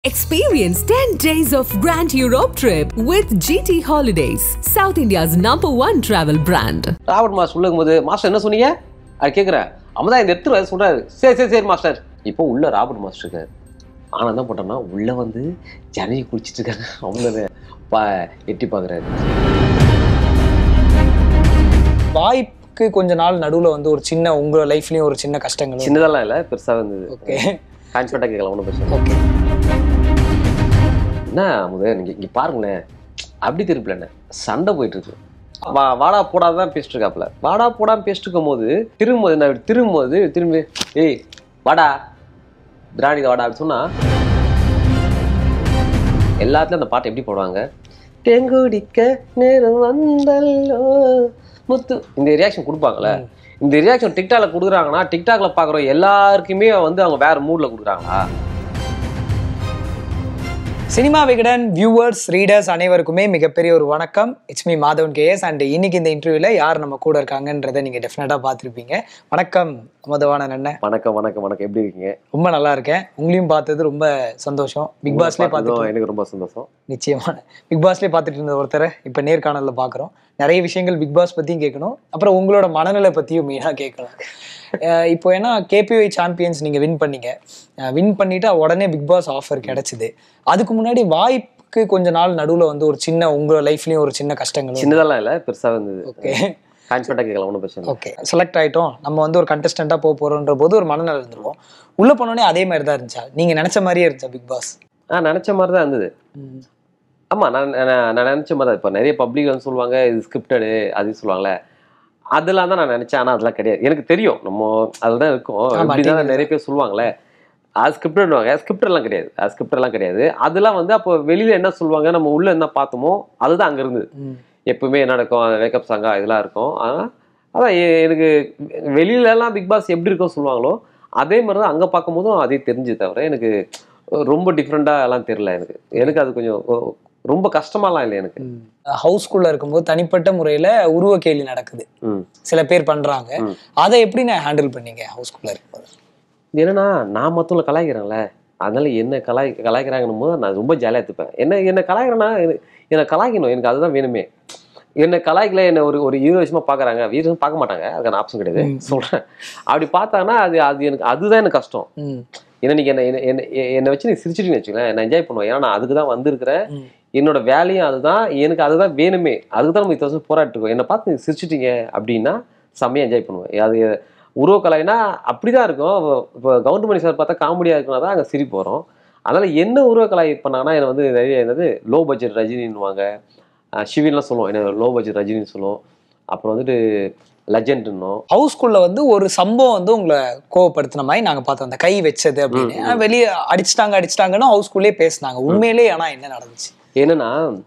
Experience 10 days of Grand Europe trip with GT Holidays, South India's number one travel brand. Robert master உள்ள இருக்கும்போது master என்ன சொன்னீங்க அது கேட்குறேன் அவன் தான் இந்த எடுத்துரு வர சொல்றாரு சரி சரி சரி மாஸ்டர் இப்போ உள்ள ராபர்ட் மாஸ்டர் இருக்காரு ஆனால் என்ன பண்ணுறோன்னா உள்ள வந்து ஜனகி குளிச்சிட்டு இருக்காங்க அவங்க பா எட்டி பார்க்குறாரு வாய்ப்புக்கு கொஞ்ச நாள் நடுவுல வந்து ஒரு சின்ன உங்க லைஃப்லயும் ஒரு சின்ன கஷ்டங்கள் சின்னதெல்லாம் இல்லை பெருசாக இருந்தது ஓகே கான்ஃபிடண்டாக கேட்கலாம் ஒன்றும் பிரச்சனை இல்லை. ஓகே என்ன முதல் நீங்கள் இங்கே பாருங்களேன் அப்படி திருப்பல என்ன சண்டை போயிட்டு இருக்கு வா வாடா போடாதான் தான் பேசிட்டு இருக்காப்புல வாடா போடான்னு பேசிட்டு இருக்கும் போது திரும்பும்போது நான் இப்படி திரும்பும்போது திரும்பி ஏய் வாடா திராணி வாடா அப்படி சொன்னா எல்லாத்துலயும் அந்த பாட்டு எப்படி போடுவாங்க தெங்குடிக்க நேரம் வந்தல்லோ முத்து இந்த ரியாக்ஷன் கொடுப்பாங்கல்ல இந்த ரியாக்ஷன் டிக்டாக்ல கொடுக்குறாங்கன்னா டிக்டாக்ல பாக்குற எல்லாருக்குமே வந்து அவங்க வேற மூட்ல கொடுக்குறாங்களா சினிமா விகடன் வியூவர்ஸ் ரீடர்ஸ் அனைவருக்குமே மிகப்பெரிய ஒரு வணக்கம் it's me Madhavan KS and இன்னைக்கு இந்த இன்டர்வியூல யார் நம்ம கூட இருக்காங்கன்றதை நீங்க டெஃபினட்டா பார்த்துருப்பீங்க வணக்கம் அமுதவான அண்ணன் வணக்கம் வணக்கம் வணக்கம் எப்படி இருக்கீங்க ரொம்ப நல்லா இருக்கேன் உங்களையும் பார்த்தது ரொம்ப சந்தோஷம் பிக் பாஸ்லேயே பார்த்துட்டு பார்த்ததும் எனக்கு ரொம்ப சந்தோஷம் நிச்சயமான பிக் பாஸ்லேயே பார்த்துட்டு இருந்த ஒருத்தரை இப்போ நேர்காணலில் பார்க்குறோம் நிறைய விஷயங்கள் பிக் பாஸ் பற்றியும் கேட்கணும் அப்புறம் உங்களோட மனநிலை பற்றியும் மெயினாக கேட்கணும் அஹ் இப்போ ஏன்னா கேபிஒய் சாம்பியன்ஸ் நீங்கள் வின் பண்ணீங்க வின் பண்ணிட்டு உடனே பிக் பாஸ் ஆஃபர் கிடைச்சிது அதுக்கு முன்னாடி வாய்ப்புக்கு கொஞ்ச நாள் நடுவில் வந்து ஒரு சின்ன உங்கள் லைஃப்லேயும் ஒரு சின்ன கஷ்டங்கள் சின்னதெல்லாம் இல்லை பெருசாக இருந்தது ஓகே கான்ஃபிடண்டாக கேட்கலாம் ஒன்றும் பிரச்சனை இல்லை ஓகே செலக்ட் ஆயிட்டோம் நம்ம வந்து ஒரு கண்டஸ்டண்ட்டாக போக போகிறோன்ற போது ஒரு மனநிலை இருந்துருவோம் உள்ளே போனோடனே அதே மாதிரி தான் இருந்துச்சா நீங்கள் நினச்ச மாதிரியே இருந்துச்சா பிக் பாஸ் ஆ நினச்ச மாதிரி தான் இருந்தது ஆமாம் நான் நான் நான் நினச்ச மாதிரி தான் இப்போ நிறைய பப்ளிக் வந்து சொல்லுவாங்க இது ஸ்கிரிப்டடு அது சொல்லுவாங்கல்ல அதெல்லாம் தான் நான் நினச்சேன் ஆனால் அதெல்லாம் கிடையாது எனக்கு தெரியும் நம்ம அதில் தான் இருக்கும் ஆமா, இப்படி தான் TV நிறைய பேர் சொல்லுவாங்களே அது ஸ்கிரிப்டட்வாங்க ஸ்கிரிப்டர்லாம் கிடையாது அது ஸ்கிரிப்டர்லாம் கிடையாது அதெல்லாம் வந்து அப்போ வெளியில் என்ன சொல்லுவாங்க நம்ம உள்ளே என்ன பார்த்தோமோ அதுதான் அங்கே இருந்தது ம் எப்பவுமே என்ன நடக்கும் வேக்கப் சாங்கா இதெல்லாம் இருக்கும் ஆனால் அதான் எ- எனக்கு வெளியிலலாம் பிக் பாஸ் எப்படி இருக்கும்னு சொல்லுவாங்களோ அதே மாதிரி தான் அங்கே பார்க்கும்போதும் அதே தெரிஞ்சு தவிர எனக்கு ரொம்ப டிஃப்ரெண்ட்டாக எல்லாம் தெரில எனக்கு எனக்கு அது கொஞ்சம் ஒ- ரொம்ப கஷ்டமாலாம் இல்லை எனக்கு ஹவுஸ்குள்ள இருக்கும்போது தனிப்பட்ட முறையில உருவ கேலி நடக்குது ம் சில பேர் பண்றாங்க ம். அதை எப்படி நான் ஹேண்டில் பண்ணீங்க ஹவுஸ்குள்ள இருக்கும்போது இது என்னன்னா நான் மற்றவங்களை கலாய்க்கிறேன்ல அதனால என்ன கலாய் கலாய்க்கிறாங்கன்னும் போது நான் ரொம்ப ஜாலியாக எடுத்துப்பேன் என்ன என்ன கலாய்க்கிறேன்னா எனக்கு- என்னை கலாய்க்கணும் எனக்கு அதுதான் வேணுமே என்னை கலாய்க்கல என்ன ஒரு ஒரு இருபது வருஷமா பார்க்குறாங்க வீடு பார்க்க மாட்டாங்க அதுக்கான ஆப்ஷன் கிடையாது ம். சொல்கிறேன் அப்படி பார்த்தாங்கன்னா அது அது எனக்கு அதுதான் எனக்கு கஷ்டம் ம், ஏன்னா நீங்க என்ன என்ன- என்ன என்னை வச்சு நீ சிரிச்சிட்டீங்கன்னு வச்சுக்கலேன் நான் என்ஜாய் பண்ணுவேன் ஏன்னா நான் அதுக்கு தான் வந்திருக்கிறேன் ம். என்னோட வேலையும் அதுதான் எனக்கு அதுதான் வேணுமே அதுக்கு தான் நம்ம இத்தனை வருஷம் போராட்டு இருக்கோம் என்னை பார்த்து நீங்க சிரிச்சிட்டீங்க அப்படின்னா செம்மையாக என்ஜாய் பண்ணுவேன் அது உருவக்கலைனா அப்படிதான் இருக்கும் இப்போ கவுண்டமணி சார் பார்த்தா காமெடியாக இருக்குன்னா தான் அங்கே சிரிப்பு வரும் அதனால என்ன உருவக்கலை பண்ணாங்கன்னா என்னை வந்து நிறைய என்னது லோ பட்ஜெட் ரஜினின்னுவாங்க அஹ் சிவின்லாம் சொல்லுவோம் என்ன லோ பட்ஜெட் ரஜினின்னு சொல்லுவோம் அப்புறம் வந்துட்டு லெஜெண்ட்னும் ஹவுஸ்குள்ள வந்து ஒரு சம்பவம் வந்து உங்களை கோவப்படுத்தின மாதிரி நாங்க பார்த்தோம் அந்த கை வச்சது அப்படின்னு ஆனா வெளியே அடிச்சிட்டாங்க அடிச்சிட்டாங்கன்னு ஹவுஸ்குள்ளே பேசினாங்க உண்மையிலே ஆனா என்ன நடந்துச்சு என்னன்னா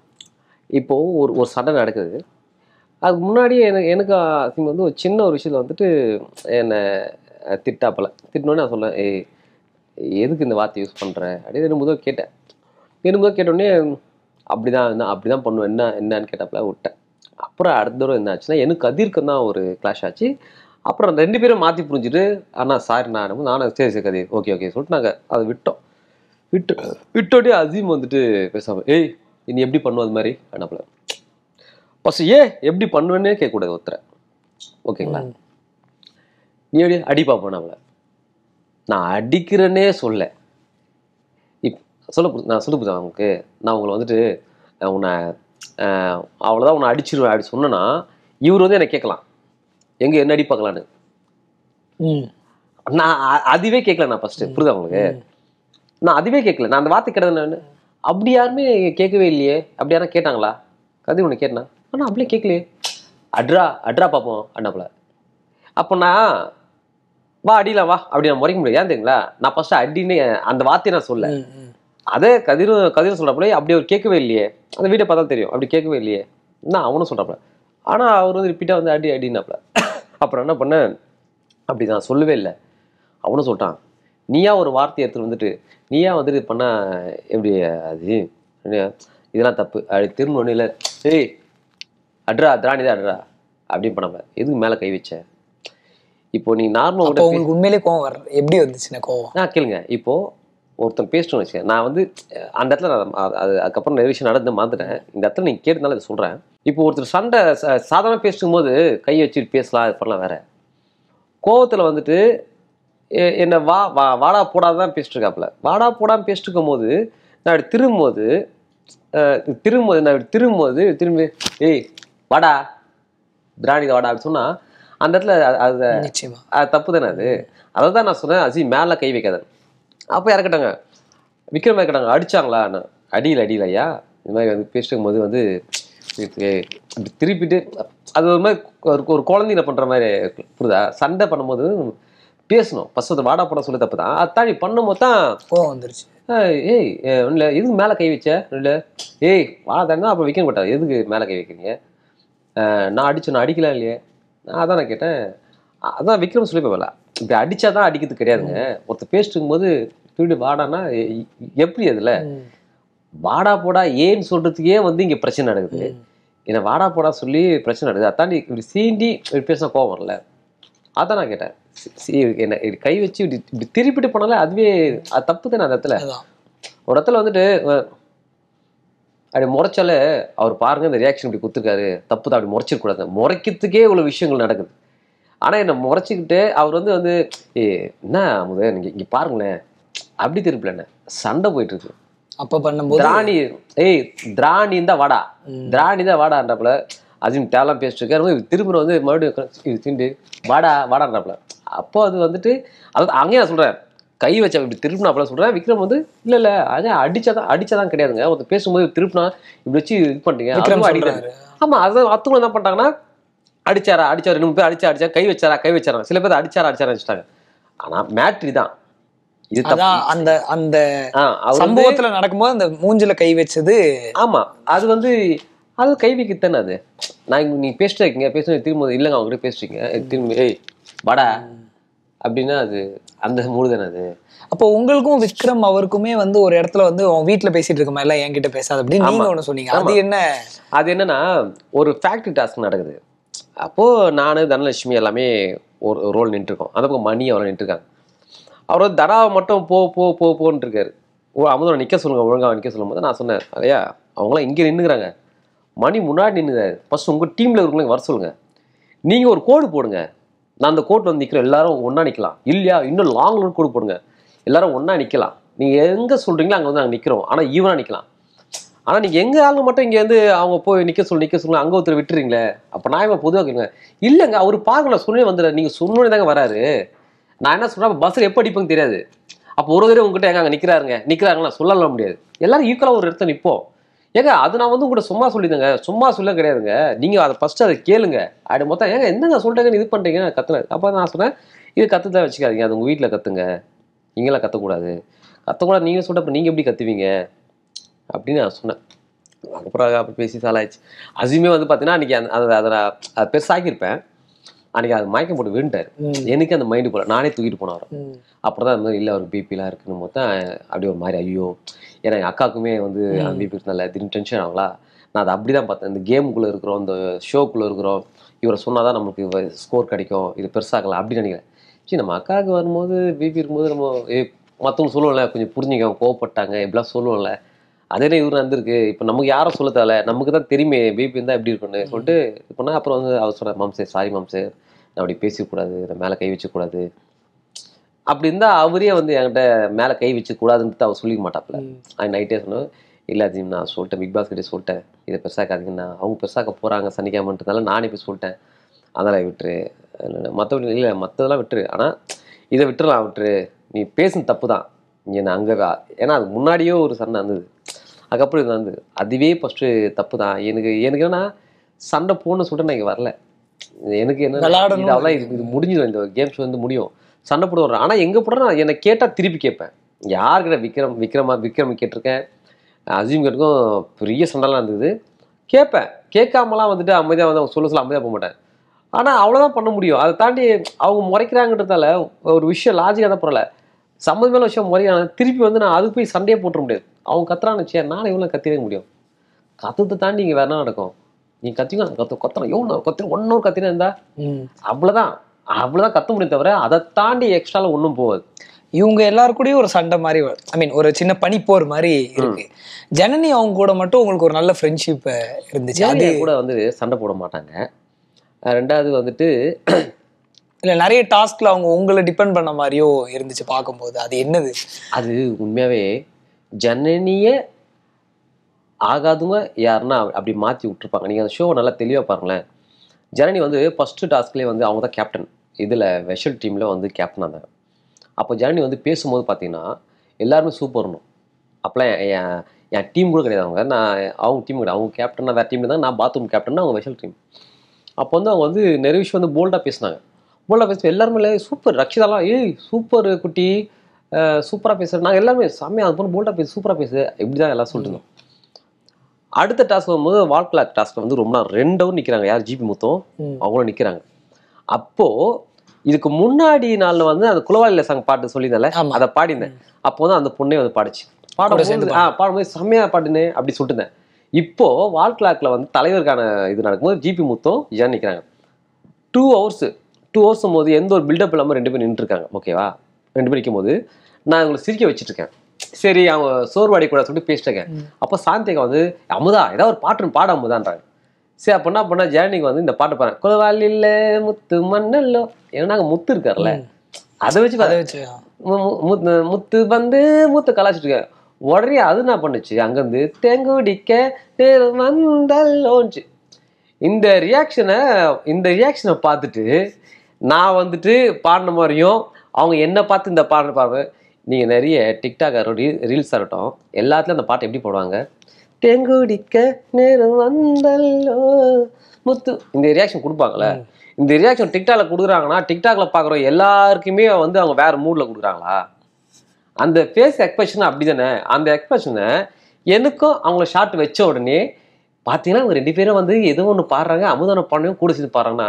இப்போ ஒரு ஒரு சண்டை நடக்குது அதுக்கு முன்னாடியே எனக்கு எனக்கு அசிங்க வந்து ஒரு சின்ன ஒரு விஷயத்தில் வந்துட்டு என்னை அஹ், திட்டாப்பல திட்டினோடனே நான் சொல்லேன் ஏய் எதுக்கு இந்த வார்த்தை யூஸ் பண்ணுற அப்படின்னு ரெண்டு முதல் கேட்டேன் ரெண்டு முதல் கேட்டோடனே அப்படிதான் என்ன அப்படி தான் பண்ணுவேன் என்ன என்னன்னு கேட்டப்பல விட்டேன் அப்புறம் அடுத்த தடவை என்ன ஆச்சுன்னா எனக்கு கதிர்க்கு தான் ஒரு கிளாஷ் ஆச்சு அப்புறம் ரெண்டு பேரும் மாற்றி புரிஞ்சுட்டு அண்ணா சாரி நான் நானும் சரி சரி கதிர் ஓகே ஓகே சொல்லிட்டு நாங்கள் அதை விட்டோம் விட்டு விட்டோடே அசீம் வந்துட்டு பேசாம ஏய் நீ எப்படி பண்ணுவ அது மாதிரி அண்ணாப்புல ஃபர்ஸ்ட் ஏ எப்படி பண்ணுவேன்னே கேட்கக்கூடாது ஒருத்தரை ஓகேங்களா ம். நீ எப்படி அடி பார்ப்போம் நம்மள நான் அடிக்கிறேனே சொல்ல இப் சொல்ல புரி- நான் சொல்ல புரியுதா உங்களுக்கு நான் உங்களை வந்துட்டு அஹ், உன்னை அஹ், அவ்வளோதான் உன்னை அடிச்சிருவேன் அப்படி சொன்னேன்னா இவர் வந்து என்னை கேட்கலாம் எங்க என்ன அடி பார்க்கலான்னு ம், நான் அ- அதுவே கேட்கல நான் ஃபர்ஸ்ட் புரியுதா உங்களுக்கு நான் அதுவே கேட்கல நான் அந்த வார்த்தை கிடையாது நான் அப்படி யாருமே கேட்கவே இல்லையே அப்படி யாரும் கேட்டாங்களா கதை ஒன்று கேட்டனா ஆனால் அப்படியே கேட்கலையே அட்ரா அட்ரா பார்ப்போம் அண்ணாப்புல அப்போ நான் வா அடிலாம் வா அப்படி நான் முறைக்க முடியாது ஏன் தெரியுங்களா நான் ஃபர்ஸ்ட் அடின்னு அந்த வார்த்தையை நான் சொல்ல ம், ம். அதே கதிரும் கதிரும் சொல்கிறப்பல அப்படி அவர் கேட்கவே இல்லையே அந்த வீட்டை பார்த்தா தெரியும் அப்படி கேட்கவே இல்லையே நான் அவனும் சொல்கிறாப்புல ஆனால் அவர் வந்து ரிப்பீட்டாக வந்து அடி அடினாப்புல அப்புறம் என்ன பண்ணேன் அப்படி நான் சொல்லவே இல்லை அவனும் சொல்லிட்டான் நீயா ஒரு வார்த்தை எடுத்துட்டு வந்துட்டு நீயா வந்துட்டு இது பண்ணா எப்படி அது என்ன, இதெல்லாம் தப்பு அப்படி திரும்ப ஒன்றும் இல்லை ஏய் அட்ரா திராணி தான் அட்ரா அப்படின்னு பண்ணாம எதுக்கு மேலே கை வச்ச இப்போ நீ நார்மல் அப்போ உங்களுக்கு உண்மையிலே கோவம் வர எப்படி வந்துச்சுண்ணே கோவம் நான் கேளுங்க இப்போ ஒருத்தன் பேசணும்னு வச்சுக்கேன் நான் வந்து அஹ், அந்த இடத்துல நான் அது- அது அதுக்கப்புறம் நிறைய விஷயம் நடந்து மாந்துட்டேன் இந்த இடத்துல நீங்கள் கேட்டதுனால இதை சொல்கிறேன் இப்போ ஒருத்தர் சண்டை ச- சாதாரண பேசும் போது கை வச்சுட்டு பேசலாம் இது பண்ணலாம் வேற கோவத்தில் வந்துட்டு எ- என்னை வா வா வாடா போடாதான் தான் பேசிட்டு இருக்காப்புல வாடா போடான்னு பேசிட்டு இருக்கும்போது நான் இப்படி திரும்பும்போது அஹ், திரும்பும்போது நான் இப்படி திரும்பும்போது திரும்பி ஏய் வாடா திராணி வாடா அப்படி சொன்னா அந்த இடத்துல அது- அது நிச்சயமா அது தப்பு தானே அது அதை தான் நான் சொன்னேன் அஜி மேலே கை வைக்காத அப்போ இறக்கட்டாங்க விக்ரம் இறக்கட்டாங்க அடிச்சாங்களா நான் அடியில் அடியில் ஐயா இந்த மாதிரி வந்து பேசிட்டு போது வந்து இது இப்படி திருப்பிட்டு அது ஒரு மாதிரி ஒரு ஒரு குழந்தைங்க பண்ணுற மாதிரி இருக்கு. புரியுதா சண்டை பண்ணும்போது பேசணும் ஃபர்ஸ்ட் அது வாடா போட சொல்லி தப்பு தான் அது தாண்டி பண்ணும்போது தான் கோவம் வந்துருச்சு ஏய், ஏய் இல்லை எதுக்கு மேலே கை வச்ச இல்லை ஏய் வாடா தாங்க அப்போ வைக்க மாட்டா எதுக்கு மேலே கை வைக்கிறீங்க அஹ், நான் அடிச்சு நான் அடிக்கலாம் இல்லையே நான் அதான் நான் கேட்டேன் அ- அதான் விக்ரம் சொல்லி போகல இப்படி அடிச்சா தான் அடிக்கிறது கிடையாதுங்க ஒருத்தர் பேசிட்டு இருக்கும்போது திருடி வாடான்னா எ- எ- எப்படி அதுல ம். வாடா போடா ஏன்னு சொல்றதுக்கே வந்து இங்க பிரச்சனை நடக்குது என்ன வாடா போடா சொல்லி பிரச்சனை நடக்குது அதாண்டி இப்படி சீண்டி இப்படி பேசினா கோவம் வரல அதான் நான் கேட்டேன் சி- சி- என்ன இப்படி கை வச்சு இப்படி இப்படி திருப்பிட்டு போனாலே அதுவே அது தப்பு தானே அந்த இடத்துல அதான் ஒரு இடத்துல வந்துட்டு அஹ், அப்படி முறைச்சாலே அவர் பாருங்க இந்த ரியாக்ஷன் இப்படி கொடுத்துருக்காரு தப்பு தான் அப்படி முறைச்சிருக்கூடாது முறைக்கிறதுக்கே இவ்வளோ விஷயங்கள் நடக்குது ஆனால் என்னை முறைச்சிக்கிட்டு அவர் வந்து வந்து ஏ என்ன அமுத நீங்க இங்கே பாருங்களேன் அப்படி திருப்பல என்ன சண்டை போயிட்டு இருக்கு அப்ப பண்ணும்போது திராணி ஏய் திராணி தான் வாடா ம். திராணி தான் வாடான்றப்பல அஜிம் தேவலாம் பேசிட்டு இருக்காரு இவர் திரும்ப வந்து மறுபடியும் உட்கார்ந்து இது திண்டு வாடா வாடான்றப்பல அப்போ அது வந்துட்டு அது அங்கேயே நான் சொல்றேன் கை வச்ச இப்படி திருப்பினாப்பல சொல்றேன் விக்ரம் வந்து இல்ல இல்ல அது அடிச்சாதான் அடிச்சாதான் கிடையாதுங்க ஒருத்தர் பேசும்போது திருப்பினா இப்படி வச்சு இது பண்ணிட்டீங்க விக்ரம் அதுவும் அடிக்கிறாரு சொல்றாரு ஆமா அது மத்தவங்க என்ன பண்ணிட்டாங்கன்னா அடிச்சாரா அடிச்சாரு ரெண்டு மூணு பேர் அடிச்சா அடிச்சா கை வச்சாரா கை வச்சாரா சில பேர் அடிச்சாரா அடிச்சாரா வச்சுட்டாங்க ஆனா மேட்ரி தான் இது தப்பு அதான் அந்த அந்த ஆ, அவர் வந்து- சம்பவத்துல நடக்கும்போது அந்த மூஞ்சில கை வச்சது ஆமா அது வந்து அது கை வைக்கத்தானே அது நான் இங்க நீ பேசிட்டு இருக்கீங்க பேசுறது திரும்ப இல்லைங்க அவங்க கிட்ட பேசுறீங்க திரும்ப ஏய் வாடா அப்படின்னா அது அந்த மூடு தானே அது அப்போ உங்களுக்கும் விக்ரம் அவருக்குமே வந்து ஒரு இடத்துல வந்து உன் வீட்ல பேசிட்டு இருக்க மாதிரி எல்லாம் என்கிட்ட பேசாத அப்படின்னு நீங்க ஆமா. ஒண்ணு சொன்னீங்க அது என்ன அது என்னன்னா ஒரு ஃபேக்ட்ரி டாஸ்க் நடக்குது அப்போ நான் தனலட்சுமி எல்லாமே ஒரு ரோல் நின்றுருக்கோம் அந்த பக்கம் மணி அவரை நின்றுருக்காங்க அவர் வந்து தடாவை மட்டும் போ போ போ போன்னு இருக்காரு ஓ அமுதனை நிற்க சொல்லுங்க ஒழுங்கா நிற்க சொல்லும் போது நான் சொன்னேன் ஐயா அவங்களாம் இங்கே நின்றுக்கிறாங்க மணி முன்னாடி நின்றுறாரு ஃபர்ஸ்ட் உங்கள் டீமில் இருக்கிறவங்க வர சொல்லுங்க நீங்கள் ஒரு கோடு போடுங்க நான் அந்த கோட் வந்து நிற்கிறேன் எல்லாரும் ஒன்றா நிற்கலாம் இல்லையா இன்னும் லாங் ரூட் கோடு போடுங்க எல்லாரும் ஒன்றா நிற்கலாம் நீங்கள் எங்கே சொல்கிறீங்களோ அங்கே வந்து நாங்கள் நிற்கிறோம் ஆனால் ஈவனாக நிற்கலாம் ஆனால் நீங்கள் எங்கள் ஆளுங்க மட்டும் இங்கே வந்து அவங்க போய் நிற்க சொல்லி நிற்க சொல்லுங்க அங்கே ஒருத்தர் விட்டுறீங்களே அப்போ நான் இவன் பொதுவாக கேட்குங்க இல்லைங்க அவர் பார்க்கல சொன்னே வந்துடுற நீங்கள் சொன்னோடனே தாங்க வராரு நான் என்ன சொல்கிறேன் பஸ்ஸில் எப்போ அடிப்பேங்க தெரியாது அப்போ ஒரு தடவை உங்ககிட்ட எங்க அங்கே நிற்கிறாருங்க நிற்கிறாங்களா சொல்லலாம் முடியாது எல்லாரும் ஈக்குவலாக ஒரு இடத்துல நிற்போம் ஏங்க அது நான் வந்து உங்கள்கிட்ட சும்மா சொல்லிடுங்க சும்மா சொல்ல கிடையாதுங்க நீங்கள் அதை ஃபஸ்ட்டு அதை கேளுங்க அப்படி மொத்தம் ஏங்க என்னங்க சொல்லிட்டேங்க இது பண்ணுறீங்க கத்துனேன் அப்போ நான் சொன்னேன் இது கற்று தான் வச்சுக்காதீங்க அது உங்கள் வீட்டில் கற்றுங்க இங்கெல்லாம் கற்றக்கூடாது கற்றக்கூடாது நீங்கள் சொல்லிட்டு நீங்கள் எப்படி கற்றுவீங்க அப்படின்னு நான் சொன்னேன் அப்புறம் அப்படி பேசி சாலாயிடுச்சு அசிமே வந்து பார்த்தீங்கன்னா அன்றைக்கி அந்த அதை அதை நான் அதை பெருசாக்கியிருப்பேன் அன்றைக்கி அது மயக்கம் போட்டு விழுண்டாரு ம், எனக்கு அந்த மைண்டு போல நானே தூக்கிட்டு போனேன் அவரை ம், அப்புறம் தான் இந்த மாதிரி இல்லை அவருக்கு பிபிலாம் இருக்குன்னு மொத்தம் அப்படியே ஒரு மாதிரி ஐயோ ஏன்னா எங்கள் அக்காவுக்குமே வந்து அந்த பிபி இருக்கனால திடீர்னு டென்ஷன் ஆகலாம் நான் அதை அப்படி தான் பார்த்தேன் இந்த கேமுக்குள்ளே இருக்கிறோம் இந்த ஷோக்குள்ளே இருக்கிறோம் இவரை சொன்னால் தான் நமக்கு ஸ்கோர் கிடைக்கும் இது பெருசாகலாம் அப்படின்னு நினைக்கிறேன் சரி நம்ம அக்காவுக்கு வரும்போது பிபி இருக்கும்போது நம்ம ஏ மற்றவங்க சொல்லுவோம்ல கொஞ்சம் புரிஞ்சுக்க கோவப்பட்டாங்க இப்படிலாம் சொல்லுவோம்ல அதே இவர் வந்திருக்கு இப்போ நமக்கு யாரும் சொல்ல தேவையில்ல நமக்கு தான் தெரியுமே பிபி இருந்தால் எப்படி இருக்குன்னு சொல்லிட்டு இது பண்ணா அப்புறம் வந்து அவர் சொன்னார் மாம்சே சாரி மாம்சே நான் அப்படி பேசக்கூடாது நான் மேலே கை வச்சக்கூடாது அப்படி இருந்தால் அவரே வந்து என்கிட்ட மேலே கை வச்சக்கூடாதுன்ட்டு அவர் சொல்லிக்க மாட்டாப்புல ம். அது நைட்டே சொன்னேன் இல்லை அஜிம் நான் சொல்லிட்டேன் பிக் பாஸ் கிட்டே சொல்லிட்டேன் இதை பெருசாக்காதீங்கண்ணா அவங்க பெருசாக்க போகிறாங்க சனிக்காமன்றதுனால நானே போய் சொல்லிட்டேன் அதெல்லாம் விட்டுரு மற்றபடி இல்லை மற்றதெல்லாம் விட்டுரு ஆனால் இதை விட்டுறலாம் விட்டுரு நீ பேசுன தப்பு தான் நீ என்ன அங்கே ஏன்னா அது முன்னாடியே ஒரு சண்டை இருந்தது அதுக்கப்புறம் இது வந்து அதுவே ஃபஸ்ட்டு தப்பு தான் எனக்கு எனக்கு என்னன்னா சண்டை போகணும்னு சொல்லிட்டு நான் இங்கே வரல எனக்கு என்ன விளையாடணும். இது அவ்வளோ இது இது முடிஞ்சிடும் இந்த கேம்ஸ் வந்து முடியும் சண்டை போட வர்றேன் ஆனால் எங்கே போடுறேன் நான் என்னை கேட்டால் திருப்பி கேட்பேன் யார்கிட்ட விக்ரம் விக்ரமா விக்ரம் கேட்டிருக்கேன் அசீம் கேட்டுக்கும் பெரிய சண்டைலாம் இருந்தது கேட்பேன் கேட்காமலாம் வந்துட்டு அமைதியாக வந்து அவங்க சொல்ல சொல்ல அமைதியாக போக மாட்டேன் ஆனால் அவ்வளோதான் பண்ண முடியும் அதை தாண்டி அவங்க முறைக்கிறாங்கன்றதால ஒரு விஷயம் லாஜிக்காக தான் பரவாயில்ல சம்மந்தமான விஷயம் முறையான திருப்பி வந்து நான் அதுக்கு போய் சண்டையே போட்டுற முடியாது அவங்க கத்துறான்னு சரி நானும் இவ்வளோ கத்திரே முடியும் கத்தத்தை தாண்டி இங்கே வேற என்ன நடக்கும் நீ கத்திங்க கத்து கத்தணும் எவ்வளோ கத்தி ஒன்னொரு கத்தினா இருந்தா ம். அவ்வளோதான் அவ்வளோதான் கத்த முடியும் தவிர அதை தாண்டி எக்ஸ்ட்ரால ஒன்றும் போகாது இவங்க எல்லாரு கூடயும் ஒரு சண்டை மாதிரி ஐ மீன் ஒரு சின்ன பனிப்போர் மாதிரி இருக்கு ஜனனி அவங்க கூட மட்டும் உங்களுக்கு ஒரு நல்ல ஃப்ரெண்ட்ஷிப் இருந்துச்சு அது ஜாலியாக கூட வந்து சண்டை போட மாட்டாங்க அஹ் ரெண்டாவது வந்துட்டு இல்ல நிறைய டாஸ்க்ல அவங்க உங்களை டிபெண்ட் பண்ண மாதிரியோ இருந்துச்சு பார்க்கும்போது அது என்னது அது உண்மையாவே ஜனனிய ஆகாதவங்க யாருன்னா அப்படி மாற்றி விட்டுருப்பாங்க நீங்கள் அந்த ஷோ நல்லா தெளிவாக பாருங்களேன் ஜனனி வந்து ஃபஸ்ட்டு டாஸ்க்லேயே வந்து அவங்க தான் கேப்டன் இதில் வெஷல் டீமில் வந்து கேப்டன் இருந்தாங்க அப்போ ஜனனி வந்து பேசும்போது பார்த்தீங்கன்னா எல்லாருமே சூப்பர்னும் அப்போலாம் என் என் என் டீம் கூட கிடையாது அவங்க நான் அவங்க டீம் கிடையாது அவங்க கேப்டன் வேறு டீம் தான் நான் பாத்ரூம் கேப்டன் அவங்க வெஷல் டீம் அப்போ வந்து அவங்க வந்து நிறைய விஷயம் வந்து போல்டாக பேசினாங்க போல்டாக பேசி எல்லாருமே இல்லை சூப்பர் ரக்ஷிதாலாம் ஏய் சூப்பர் குட்டி சூப்பராக பேசுகிற நாங்கள் எல்லாருமே செம்மையாக அது போல போல்டாக பேசு சூப்பராக பேசு இப்படி தான் எல்லாம் சொல்லிட்டு இருந்தோம் அடுத்த டாஸ்க் வரும்போது வால் கிளாக் டாஸ்க் வந்து ரொம்ப நாள் ரெண்டு ஹவர் நிற்கிறாங்க யார் ஜிபி முத்தம் ம். அவங்களும் நிற்கிறாங்க அப்போது இதுக்கு முன்னாடி நாளில் வந்து அந்த குலவாளியில் சாங் பாட்டு சொல்லியிருந்தேன்ல ஆமா. அதை பாடினேன் அப்போ வந்து அந்த பொண்ணே வந்து பாடுச்சு சேர்ந்து பாடும்போது ஆ பாடும்போது செம்மையாக பாடுனே அப்படி சொல்லிட்டு இருந்தேன் இப்போ வால் கிளாக்ல வந்து தலைவருக்கான இது நடக்கும்போது ஜிபி முத்தம் ஜான் நிற்கிறாங்க டூ ஹவர்ஸ் டூ ஹவர்ஸ் போது எந்த ஒரு பில்டப் இல்லாமல் ரெண்டு பேரும் நின்றுருக்காங்க ஓகேவா ரெண்டு பேரும் நிற்கும் போது நான் இவங்களை சிரிக்க வச்சுட்டு இருக்கேன் சரி அவங்க சோர்வாடி கூட சொல்லிட்டு பேசிட்டு இருக்கேன் அப்போ சாந்திகா வந்து அமுதா ஏதாவது ஒரு பாட்டு பாட அமுதான்றாங்க சரி அப்போ என்ன பண்ணா ஜேர்னிக்கு வந்து இந்த பாட்டு பாருங்க குலவாலில்ல முத்து மண்ணல்லோ ஏன்னா அங்கே முத்து இருக்கார்ல அதை வச்சு அதை பாரு. வச்சு மு- மு- முத்து- முத்து வந்து முத்து கலாச்சிட்டு இருக்கேன் உடனே அது என்ன பண்ணுச்சு அங்கேருந்து தேங்குடிக்க நேரு வந்தல்லோன்ச்சு இந்த ரியாக்ஷனை இந்த ரியாக்ஷனை பார்த்துட்டு நான் வந்துட்டு பாடின மாதிரியும் அவங்க என்ன பார்த்து இந்த பாடின பாருங்க நீங்கள் நிறைய டிக்டாக் ரீல்ஸ் இருக்கட்டும் எல்லாத்துலேயும் அந்த பாட்டை எப்படி போடுவாங்க தேங்குடிக்க நேரம் வந்தல்லோ முத்து இந்த ரியாக்ஷன் கொடுப்பாங்களே இந்த ரியாக்ஷன் டிக்டாக்ல கொடுக்குறாங்கன்னா டிக்டாக்ல பார்க்குற எல்லாருக்குமே வந்து அவங்க வேற மூட்ல கொடுக்குறாங்களா அந்த ஃபேஸ் எக்ஸ்பிரஷன் அப்படி தானே அந்த எக்ஸ்பிரஷனை எனக்கும் அவங்கள ஷார்ட் வச்ச உடனே பார்த்தீங்கன்னா அவங்க ரெண்டு பேரும் வந்து ஏதோ ஒன்று பாடுறாங்க அமுதான பண்ணையும் கூட சேர்ந்து பாடுறாங்கன்னா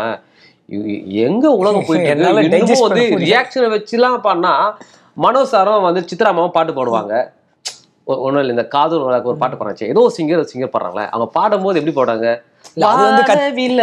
இ- எங்க உலகம் போயிட்டு என்னால இருக்கு? digest இன்னமும் வந்து பண்ண முடியல. ரியாக்ஷனை வச்சுலாம் பண்ணா மனோசாரம் வந்து சித்ராமாவும் பாட்டு பாடுவாங்க ஒன்றும் இல்லை இந்த காதல் உலகம் ஒரு பாட்டு பாடுறாச்சு ஏதோ சிங்கர் சிங்கர் பாடுறாங்களே அவங்க பாடும்போது எப்படி பாடுறாங்க இல்ல, அது வந்து கத்- வானவில்ல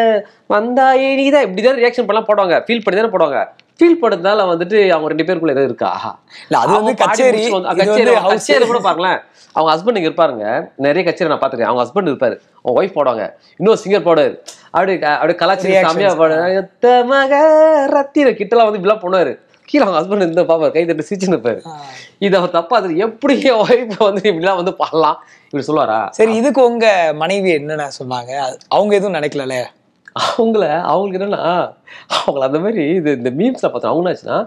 வந்தாயே நீதான் இப்படிதான் ரியாக்ஷன் பண்ணலாம் போடுவாங்க ஃபீல் பண்ணி தானே போடுவாங்க ஃபீல் பண்ணதுனால வந்துட்டு அவங்க ரெண்டு பேருக்குள்ள ஏதோ இருக்கா இல்ல அது வந்து அவங்க பாடி கச்சேரி முடிச்சு வந்து- இது கச்சேரி வந்து house. கச்சேரி கூட பாருங்களேன் அவங்க ஹஸ்பண்ட் இங்க இருப்பாருங்க நிறைய கச்சேரி நான் பார்த்துருக்கேன் அவங்க ஹஸ்பண்ட் இருப்பாரு அவங்க ஒய்ஃப் போடுவாங்க இன்னொரு சிங்கர் போடுவாரு அப்படி அப்படி கலாச்சாரம் Reactions. சாமியா பாடுவாரு "எத்த மக ரத்தின கிட்டலாம் வந்து இப்படிலாம் பண்ணுவாரு கீழே அவங்க ஹஸ்பண்ட் இருந்த பாப்பாரு கை தட்டு சிரிச்சுன்னு இருப்பாரு இது அவர் தப்பா அது எப்படி என் ஒய்ஃப் வந்து இப்படிலாம் வந்து பாடலாம் இப்படி சொல்லுவாரா சரி இதுக்கு உங்க மனைவி என்னென்ன சொன்னாங்க அது- அவங்க எதுவும் நினைக்கல அவங்கள அவங்களுக்கு என்னன்னா அவங்கள அந்த மாதிரி இது இந்த மீம்ஸில் பார்த்தோம் அவங்க என்னாச்சுன்னா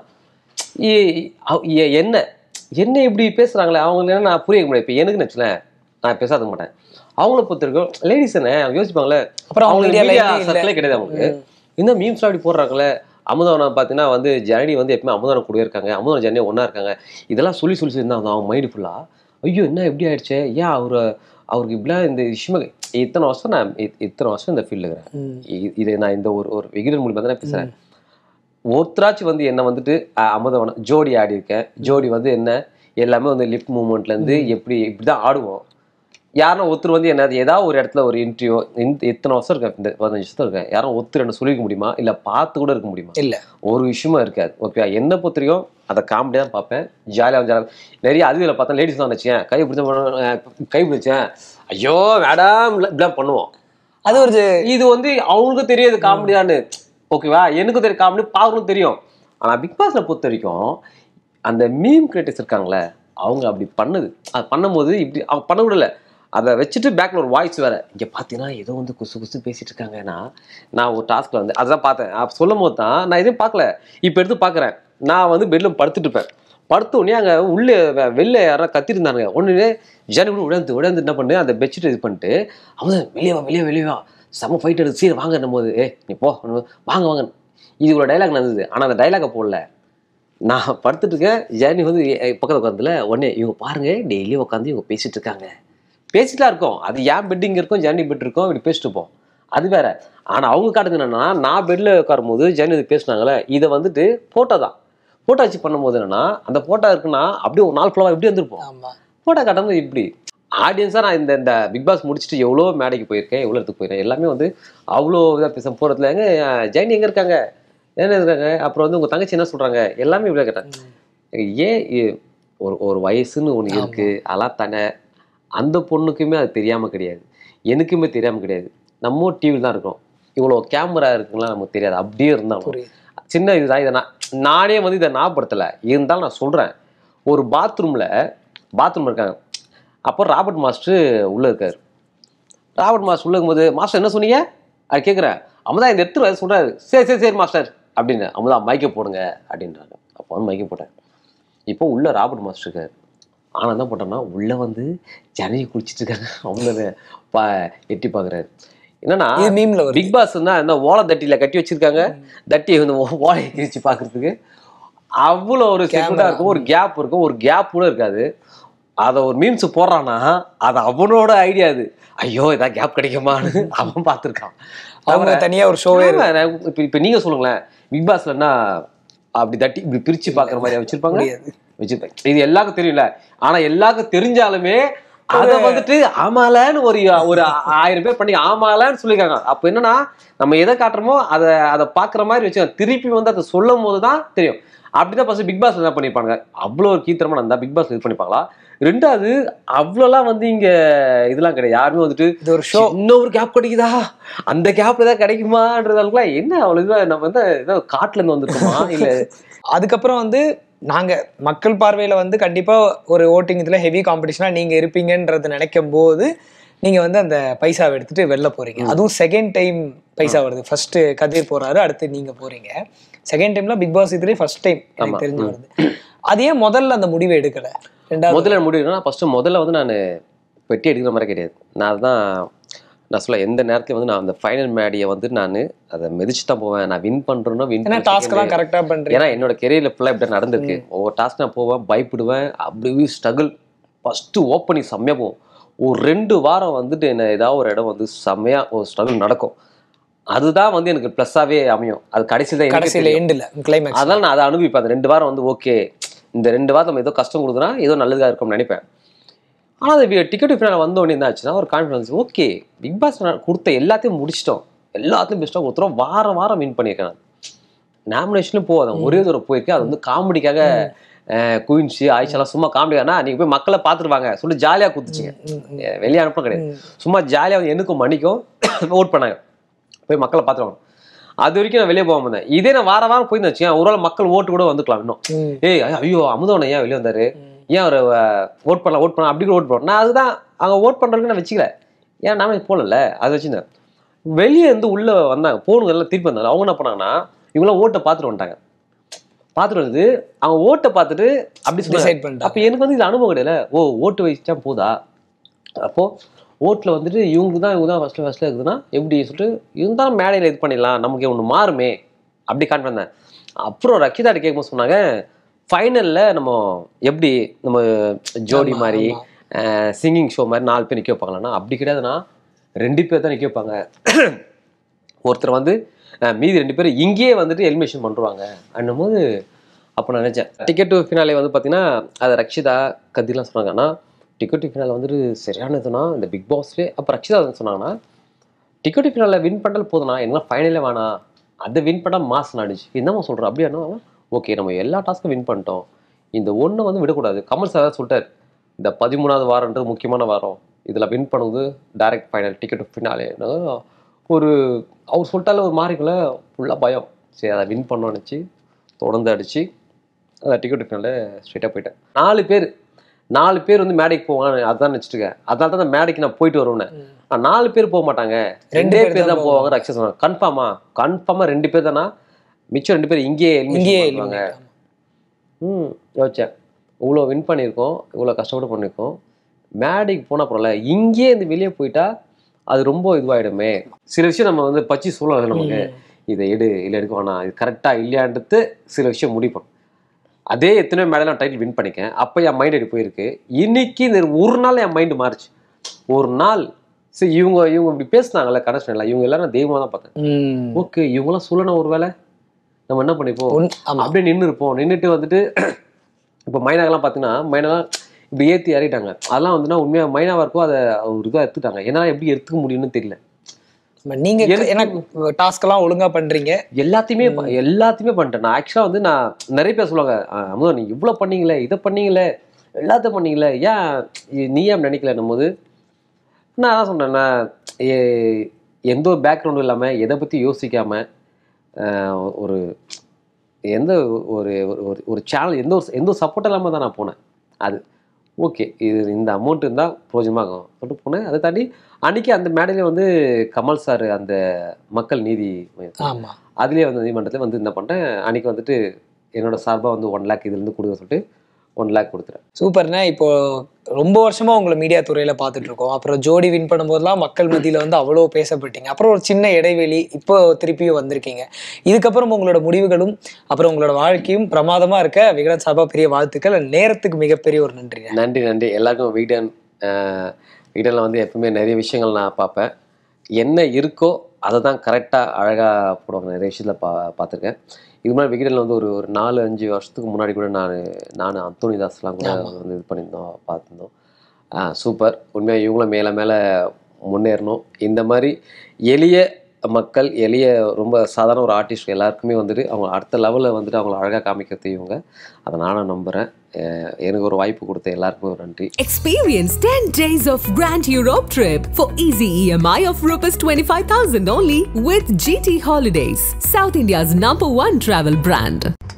இ- அவ- எ- என்ன என்ன இப்படி பேசுறாங்களே அவங்களுக்கு என்ன நான் புரிய முடியாது இப்போ எனக்கு வச்சுலேன் நான் பேசாத மாட்டேன் அவங்கள பொறுத்திருக்கும் லேடிஸ் என்ன அவங்க யோசிப்பாங்களே அப்புறம் அவங்க அவங்களுக்கு media மீடியா line இல்ல. சர்க்கிளே கிடையாது அவங்களுக்கு இந்த மீம்ஸ்லாம் அப்படி போடுறாங்களே அமுதவனம் பார்த்தீங்கன்னா வந்து ஜனனி வந்து எப்பவுமே அமுதவனம் கூட இருக்காங்க அமுதவனம் ஜனனி ஒன்றா இருக்காங்க இதெல்லாம் சொல்லி சொல்லி சொல்லி இருந்தாங்க அவங்க மைண்டு ஃபுல்லாக ஐயோ என்ன எப்படி ஆயிடுச்சு ஏன் அவர் அவருக்கு இப்படிலாம் இந்த விஷயமா இத்தனை வருஷம் நான் இ- இத்தனை வருஷம் இந்த ஃபீல்டு இருக்கிறேன் இ- இது நான் இந்த ஒரு ஒரு விகிதர் மூலியமாக தான் பேசுகிறேன் ஒருத்தராச்சும் வந்து என்ன வந்துட்டு அஹ், அமுதவனம் ஜோடி ஆடி இருக்கேன் ஜோடி வந்து என்ன எல்லாமே வந்து லிப் மூமெண்ட்லேருந்து எப்படி இப்படி தான் ஆடுவோம் யாரும் ஒருத்தர் வந்து என்ன ஏதாவது ஒரு இடத்துல ஒரு இன்டர்வியூ இத்தனை வருஷம் இருக்கேன் இந்த பதினஞ்சு வருஷம் இருக்கேன் யாரும் ஒருத்தர் என்ன சொல்லிக்க முடியுமா இல்லை பார்த்து கூட இருக்க முடியுமா இல்ல ஒரு விஷயமா இருக்காது ஓகே என்ன பொறுத்தவரைக்கும் அதை காமெடி தான் பார்ப்பேன் ஜாலியாக ஜாலியாக நிறைய அதுவில் பார்த்தா லேடிஸ் தான் வச்சேன் கை பிடிச்ச கை பிடிச்சேன் ஐயோ மேடம் இப்படிலாம் பண்ணுவோம் அது ஒரு இது வந்து அவங்களுக்கு தெரியாது காமெடியான்னு ஓகேவா எனக்கு தெரியும் காமெடி பார்க்கணும் தெரியும் ஆனால் பிக் பாஸ்ல பொறுத்த வரைக்கும் அந்த மீம் கிரியேட்டர்ஸ் இருக்காங்களே அவங்க அப்படி பண்ணுது அது பண்ணும்போது இப்படி அவங்க பண்ண விடல அதை வச்சுட்டு பேக்ல ஒரு வாய்ஸ் வேற இங்க பார்த்தீங்கன்னா ஏதோ வந்து குசு குசு பேசிட்டு இருக்காங்கன்னா நான் ஒரு டாஸ்க்ல வந்து அதுதான் பார்த்தேன் அப்ப சொல்லும் போது தான் நான் எதுவும் பார்க்கல இப்போ எடுத்து பார்க்குறேன் நான் வந்து பெட்ல படுத்துட்டு இருப்பேன் படுத்த உடனே அங்கே உள்ளே வெ- வெளில யாராவது கத்திருந்தானுங்க ஒன்று ஜனி கூட உடந்து உடந்து என்ன பண்ணு அந்த பெட்ஷீட் இது பண்ணிட்டு அவன் வெளியே வா வெளியே வெளியே வா செம்ம ஃபைட் எடுத்து சீர் வாங்க போது ஏ நீ போ வாங்க வாங்க இது ஒரு டைலாக் நடந்தது ஆனால் அந்த டைலாகை போடல நான் படுத்துட்டு இருக்கேன் ஜேர்னி வந்து எ- பக்கத்துல உட்காந்துல உடனே இவங்க பாருங்க டெய்லி உட்காந்து இவங்க பேசிட்டு இருக்காங்க பேசிட்டு தான் இருக்கோம் அது ஏன் பெட்டிங் இருக்கும் ஜேர்னி பெட் இருக்கும் இப்படி பேசிட்டு இருப்போம் அது வேற ஆனா அவங்க காட்டுது என்னன்னா நான் பெட்ல உட்காரும் போது ஜேர்னி இது பேசுனாங்களே இதை வந்துட்டு போட்டோ தான் போட்டோ வச்சு பண்ணும்போது என்னன்னா அந்த போட்டோ இருக்குன்னா அப்படியே ஒரு நாள் ஃபுல்லாக எப்படி வந்திருப்போம் ஆமா போட்டோ காட்டும்போது இப்படி ஆடியன்ஸாக நான் இந்த இந்த பிக் பாஸ் முடிச்சுட்டு எவ்வளோ மேடைக்கு போயிருக்கேன் எவ்வளோ இடத்துக்கு போயிருக்கேன் எல்லாமே வந்து அவ்வளோ இதாக பேச போகிறதுல எங்க ஜெயினி எங்கே இருக்காங்க என்ன இருக்காங்க அப்புறம் வந்து உங்கள் தங்கச்சி என்ன சொல்கிறாங்க எல்லாமே இப்படி கேட்டேன் ஏன் இ- ஒரு ஒரு வயசுன்னு ஒன்று இருக்கு அதெல்லாம் தானே அந்த பொண்ணுக்குமே அது தெரியாமல் கிடையாது எனக்குமே தெரியாமல் கிடையாது நம்ம டிவியில் தான் இருக்கோம் இவ்வளோ கேமரா இருக்குங்களா நமக்கு தெரியாது அப்படியே இருந்தாலும் புரியுது சின்ன இதுதான் இதை நான் நானே வந்து இதை ஞாபகப்படுத்தலை இருந்தாலும் நான் சொல்கிறேன் ஒரு பாத்ரூமில் பாத்ரூம் இருக்காங்க அப்போ ராபர்ட் மாஸ்டர் உள்ளே இருக்காரு ராபர்ட் மாஸ்டர் உள்ள இருக்கும்போது மாஸ்டர் என்ன சொன்னீங்க அது கேட்குறேன் அமுதா இந்த எடுத்துரு வந்து சொல்கிறாரு சரி சரி சரி மாஸ்டர் அப்படின்னு அமுதா மைக்க போடுங்க அப்படின்றாங்க அப்போ வந்து மைக்க போட்டேன் இப்போ உள்ள ராபர்ட் மாஸ்டர் இருக்காரு ஆனால் என்ன பண்ணுறோன்னா உள்ளே வந்து ஜனகி குளிச்சிட்டு இருக்காங்க அவங்க பா எட்டி பார்க்குறாரு என்னன்னா இது மீம்ல வருது பிக் பாஸ்னா என்ன ஓலை தட்டியில கட்டி வச்சிருக்காங்க தட்டி வந்து ஓ- ஓலையை கிழிச்சு பார்க்கறதுக்கு அவ்வளோ ஒரு செக்யூர்டா இருக்கும் ஒரு கேப் இருக்கும் ஒரு கேப் கூட இருக்காது அதை ஒரு மீம்ஸ் போடுறான்னா அது அவனோட ஐடியா அது ஐயோ ஏதாவது கேப் கிடைக்குமான்னு அவன் பார்த்துருக்கான் அவங்க தனியா ஒரு ஷோவே ஆமா, நான் இப்ப இப்ப நீங்க சொல்லுங்களேன் பிக் பாஸ்ல என்ன அப்படி தட்டி இப்படி பிரிச்சு பாக்குற மாதிரி வச்சிருப்பாங்க முடியாது. வச்சிருப்பாங்க இது எல்லாருக்கும் தெரியல ஆனா எல்லாருக்கும் தெரிஞ்சாலுமே அத வந்துட்டு ஆமாலன்னு ஒரு ஒரு ஆயிரம் பேர் பண்ணி ஆமாலன்னு சொல்லியிருக்காங்க அப்ப என்னன்னா நம்ம எதை காட்டுறோமோ அதை அதை பாக்குற மாதிரி வச்சு திருப்பி வந்து அதை சொல்லும் போது தான் தெரியும் அப்படிதான் ஃபர்ஸ்ட் பிக் பாஸ் என்ன பண்ணிருப்பாங்க அவ்வளோ ஒரு கீத்திரமா இருந்தா பிக் பாஸ் இது பண்ணிப்பாங்களா ரெண்டாவது அவ்வளோலாம் வந்து இங்க இதெல்லாம் கிடையாது யாருமே வந்துட்டு இது ஒரு ஷோ இன்னொரு கேப் கிடைக்குதா அந்த கேப்ல தான் கிடைக்குமான்றதாலுக்குலாம் என்ன அவ்வளவு இதுவா நம்ம வந்து ஏதோ காட்டுல இருந்து வந்திருக்கோமா இல்ல அதுக்கப்புறம் வந்து நாங்க மக்கள் பார்வையில வந்து கண்டிப்பா ஒரு ஓட்டிங் இதுல ஹெவி காம்படிஷனா நீங்க இருப்பீங்கன்றது நினைக்கும் போது நீங்க வந்து அந்த பைசாவை எடுத்துட்டு வெளில போறீங்க அதுவும் செகண்ட் டைம் பைசா வருது ஃபர்ஸ்ட் கதிர் போறாரு அடுத்து நீங்க போறீங்க செகண்ட் டைம்ல பிக் பாஸ் இதுலயே ஃபர்ஸ்ட் டைம் எனக்கு தெரிஞ்சு வருது அது ஏன் முதல்ல அந்த முடிவை எடுக்கல ரெண்டாவது முதல்ல முடிவுனா ஃபர்ஸ்ட் முதல்ல வந்து நான் பெட்டி எடுக்கிற மாதிரி கிடையாது நான் தான் நான் சொல்ல எந்த நேரத்துல வந்து நான் அந்த ஃபைனல் மேடியை வந்து நான் அதை மிதிச்சு தான் போவேன் நான் வின் பண்றேன்னா வின் ஏன்னா டாஸ்க் எல்லாம் கரெக்டா பண்றீங்க ஏன்னா என்னோட கெரியர்ல ஃபுல்லாக இப்படி நடந்திருக்கு ஒவ்வொரு டாஸ்க் நான் போவேன் பயப்படுவேன் அப்படி ஸ்ட்ரகிள் ஃபஸ்ட்டு ஓப்பனிங் செம்மையாக போகும் ஒரு ரெண்டு வாரம் வந்துட்டு என்ன ஏதாவது ஒரு இடம் வந்து செம்மையாக ஒரு ஸ்ட்ரகிள் நடக்கும் அதுதான் வந்து எனக்கு ப்ளஸ்ஸாகவே அமையும் அது கடைசியில் தான் எனக்கே கடைசியில தெரியும். எண்ட்ல கிளைமேக்ஸ் அதனால நான் அதை அனுபவிப்பேன் அந்த ரெண்டு வாரம் வந்து ஓகே இந்த ரெண்டு வாரம் நம்ம ஏதோ கஷ்டம் கொடுக்குறா ஏதோ நல்லதாக இருக்கும்னு நினைப்பேன் ஆனால் அது டிக்கெட் ஃபினால் வந்த உடனே என்ன ஆச்சுன்னா ஒரு கான்ஃபிடன்ஸ் ஓகே பிக் பாஸ் கொடுத்த எல்லாத்தையும் முடிச்சிட்டோம் எல்லாத்தையும் பெஸ்ட்டாக கொடுத்துறோம் வாரம் வாரம் வின் பண்ணியிருக்கேன் நான் நாமினேஷனும் போகாதான் ஒரே தடவை போயிருக்கேன் அது வந்து காமெடிக்காக குயின்ஸு ஆயிஷாலாம் சும்மா காமெடிக்கானா நீங்க போய் மக்களை பார்த்துருவாங்க சொல்லி ஜாலியாக குத்துச்சிங்க வெளியே அனுப்ப கிடையாது சும்மா ஜாலியாக வந்து எனக்கும் மணிக்கும் ஓட் பண்ணாங்க போய் மக்களை பார்த்துருவாங்க அது வரைக்கும் நான் வெளியே போக மாட்டேன் இதே நான் வார வாரம் போய் வச்சுக்கேன் ஒருவேளை மக்கள் ஓட்டு கூட வந்துக்கலாம் இன்னும் ம். ஏய் ஐயோ அமுதவனை ஏன் வெளியே வந்தாரு ஏன் அவர் ஓட் பண்ணலாம் ஓட் பண்ணலாம் அப்படி கூட ஓட் பண்ணலாம் நான் அதுதான் அங்கே ஓட் பண்ணுறதுக்கு நான் வச்சுக்கல ஏன் நாம போகல அது வச்சுருந்தேன் வெளியே இருந்து உள்ளே வந்தாங்க போனுங்க எல்லாம் திருப்பி வந்தாங்க அவங்க என்ன பண்ணாங்கன்னா இவங்களாம் ஓட்டை பார்த்துட்டு வந்துட்டாங்க பார்த்துட்டு வந்து அவங்க ஓட்டை பார்த்துட்டு அப்படி Decide சொன்னாங்க பண்ணிட்டாங்க. அப்போ எனக்கு வந்து இது அனுபவம் கிடையாது ஓ ஓட்டு வச்சா போதா அப்போ ஓட்டில் வந்துட்டு இவங்க தான் இவங்க தான் ஃபஸ்ட்டு ஃபஸ்ட்டில் இருக்குதுன்னா எப்படி சொல்லிட்டு இருந்தாலும் மேடையில் இது பண்ணிடலாம் நமக்கு ஒன்று மாறுமே அப்படி காட்டு வந்தேன் அப்புறம் ரக்கிதாட்ட கேட்கும்போது சொன்னாங்க ஃபைனலில் நம்ம எப்படி நம்ம ஜோடி ஆமா, மாதிரி ஆமா. சிங்கிங் ஷோ மாதிரி நாலு பேர் நிற்க வைப்பாங்களான்னா அப்படி கிடையாதுன்னா ரெண்டு பேர் தான் நிற்க வைப்பாங்க ஒருத்தர் வந்து அஹ், மீதி ரெண்டு பேர் இங்கேயே வந்துட்டு எலிமினேஷன் பண்ணுவாங்க அப்படின்னும் போது அப்போ நான் நினச்சேன் டிக்கெட் டு ஃபினாலே வந்து பார்த்தீங்கன்னா அது ரக்ஷிதா கதிர்லாம் சொன்னாங்க ஆனால் டிக்கெட் டு ஃபினாலே வந்துட்டு சரியான இதுனா இந்த பிக் பாஸ்லேயே அப்போ ரக்ஷிதா வந்து சொன்னாங்கன்னா டிக்கெட் டு ஃபினாலில் வின் பண்ணால் போதும்னா என்ன ஃபைனலே வேணாம் அதை வின் பண்ணால் மாஸ் நாடுச்சு என்னம்மா சொல்கிறோம் அப்படின்னா ஓகே நம்ம எல்லா டாஸ்க்கும் வின் பண்ணிட்டோம் இந்த ஒன்றை வந்து விடக்கூடாது கமல் சார் தான் சொல்லிட்டார் இந்த பதிமூணாவது வாரன்றது முக்கியமான வாரம் இதில் வின் பண்ணுவது டைரக்ட் ஃபைனல் டிக்கெட் ஃபினாலே ஒரு அவர் சொல்லிட்டால ஒரு மாறிக்குள்ள ஃபுல்லாக பயம் சரி அதை வின் பண்ணோன்னு நினச்சி தொடர்ந்து அடித்து அந்த டிக்கெட் ஃபினாலே ஸ்ட்ரெயிட்டாக போயிட்டேன் நாலு பேர் நாலு பேர் வந்து மேடைக்கு போவாங்க அதான் நினச்சிட்டு இருக்கேன் அதனால தான் அந்த மேடைக்கு நான் போயிட்டு வருவேன் நான் நாலு பேர் போக மாட்டாங்க ரெண்டு ரெண்டே பேர் பேர் தான் தான் போவாங்க ரக்ஷா சொன்னாங்க கன்ஃபார்மா கன்ஃபார்மா ரெண்டு பேர் தானா மிச்சம் ரெண்டு பேர் இங்கேயே இங்கேயே elimination பண்ணுவாங்க eliminate ஆமா. ம் யோசிச்சேன் இவ்வளோ வின் பண்ணியிருக்கோம் இவ்வளோ கஷ்டப்பட்டு பண்ணியிருக்கோம் மேடைக்கு போனால் பரவாயில்ல இங்கேயே இந்த வெளியே போயிட்டா அது ரொம்ப இதுவாயிடுமே சில விஷயம் நம்ம வந்து பச்சி சொல்லலாம் நமக்கு இதை எடு இல்லை எடுக்க வேணாம் இது கரெக்டாக இல்லையான்றது சில விஷயம் முடிப்போம் அதே எத்தனையோ மேடை நான் டைட்டில் வின் பண்ணிக்கேன் அப்போ என் மைண்ட் அப்படி போயிருக்கு இன்னைக்கு இந்த ஒரு நாள் என் மைண்டு மாறுச்சு ஒரு நாள் சரி இவங்க இவங்க இப்படி பேசுனாங்கல்ல கனெக்ஷன் இவங்க எல்லாரும் நான் தெய்வமாக தான் பார்த்தேன் ம். ஓகே இவங்களாம் சொல்லணும் ஒரு வேலை நம்ம என்ன பண்ணிப்போம் உன்- ஆமா அப்படியே நின்று இருப்போம் நின்றுட்டு வந்துட்டு இப்போ மைனாக்கெல்லாம் பார்த்தீங்கன்னா மைனாலாம் இப்படி ஏற்றி இறக்கிட்டாங்க அதெல்லாம் வந்துன்னா உண்மையாக மைனாவாக இருக்கோ அதை ஒரு இதாக எடுத்துட்டாங்க ஏன்னா எப்படி எடுத்துக்க முடியும்னு தெரியல நீங்க எனக்கு- ஏன்னா டாஸ்க் எல்லாம் ஒழுங்கா பண்றீங்க எல்லாத்தையுமே ப- எல்லாத்தையுமே பண்ணிட்டேன் நான் ஆக்சுவலாக வந்து நான் நிறைய பேர் சொல்லுவாங்க "ஆ, அமுதா நீ இவ்வளோ பண்ணீங்களே இதை பண்ணீங்களே எல்லாத்தையும் பண்ணீங்களே ஏன் இ- நீ ஏன் நினைக்கலன்னும் போது நான் அதான் சொன்னேன் நான் எ- எந்த ஒரு பேக்ரவுண்டும் இல்லாமல் எதை பற்றி யோசிக்காமல் ஒரு எந்த ஒரு ஒரு- ஒரு ஒரு சேனல் எந்த ஒரு எந்த ஒரு சப்போர்ட் இல்லாமல் தான் நான் போனேன் அது ஓகே இது இந்த அமௌண்ட் இருந்தால் பிரோஜனமாகும் சொல்லிட்டு போனேன் அதை தாண்டி அன்னைக்கு அந்த மேடையில வந்து கமல் சார் அந்த மக்கள் நீதி மையம் ஆமா அதுலேயே வந்து நீதிமன்றத்தில் வந்து என்ன பண்ணிட்டேன் அன்னைக்கு வந்துட்டு என்னோட சார்பாக வந்து ஒன் லேக் இதுலேருந்து கொடுக்க சொல்லிட்டு ஒன் லேக் கொடுத்துறேன் சூப்பர்ண்ணே இப்போ ரொம்ப வருஷமா உங்களை மீடியா துறையில பார்த்துட்டு இருக்கோம் அப்புறம் ஜோடி வின் பண்ணும்போதெல்லாம் மக்கள் மத்தியில வந்து அவ்வளோ பேசப்பட்டீங்க அப்புறம் ஒரு சின்ன இடைவெளி இப்போ திருப்பியும் வந்திருக்கீங்க இதுக்கப்புறம் உங்களோட முடிவுகளும் அப்புறம் உங்களோட வாழ்க்கையும் பிரமாதமா இருக்க விகடன் சார்பா பெரிய வாழ்த்துக்கள் நேரத்துக்கு மிகப்பெரிய ஒரு நன்றி நன்றி நன்றி எல்லாருக்கும் வீடன் வீடனில் வந்து எப்பவுமே நிறைய விஷயங்கள் நான் பார்ப்பேன் என்ன இருக்கோ அதை தான் கரெக்டாக அழகாக போடுவாங்க நிறைய விஷயத்தில் பா பார்த்துருக்கேன் இது மாதிரி விகடனில் வந்து ஒரு ஒரு நாலு அஞ்சு வருஷத்துக்கு முன்னாடி கூட நான் நான் அந்தோனி தாஸ்லாம் கூட வந்து இது பண்ணியிருந்தோம் பார்த்துருந்தோம் ஆ சூப்பர் உண்மையாக இவங்களும் மேலே மேலே முன்னேறணும் இந்த மாதிரி எளிய மக்கள் எளிய ரொம்ப சாதாரண ஒரு ஆர்டிஸ்ட் எல்லாருக்குமே வந்துட்டு அவங்க அடுத்த லெவலில் வந்துட்டு அவங்கள அழகாக காமிக்கிறது இவங்க அதை நானும் நம்புகிறேன் எனக்கு ஒரு வாய்ப்பு கொடுத்த எல்லாருக்குமே ஒரு நன்றி Experience 10 days of Grand Europe trip for easy EMI of Rs 25,000 only with GT Holidays, South India's number one travel brand.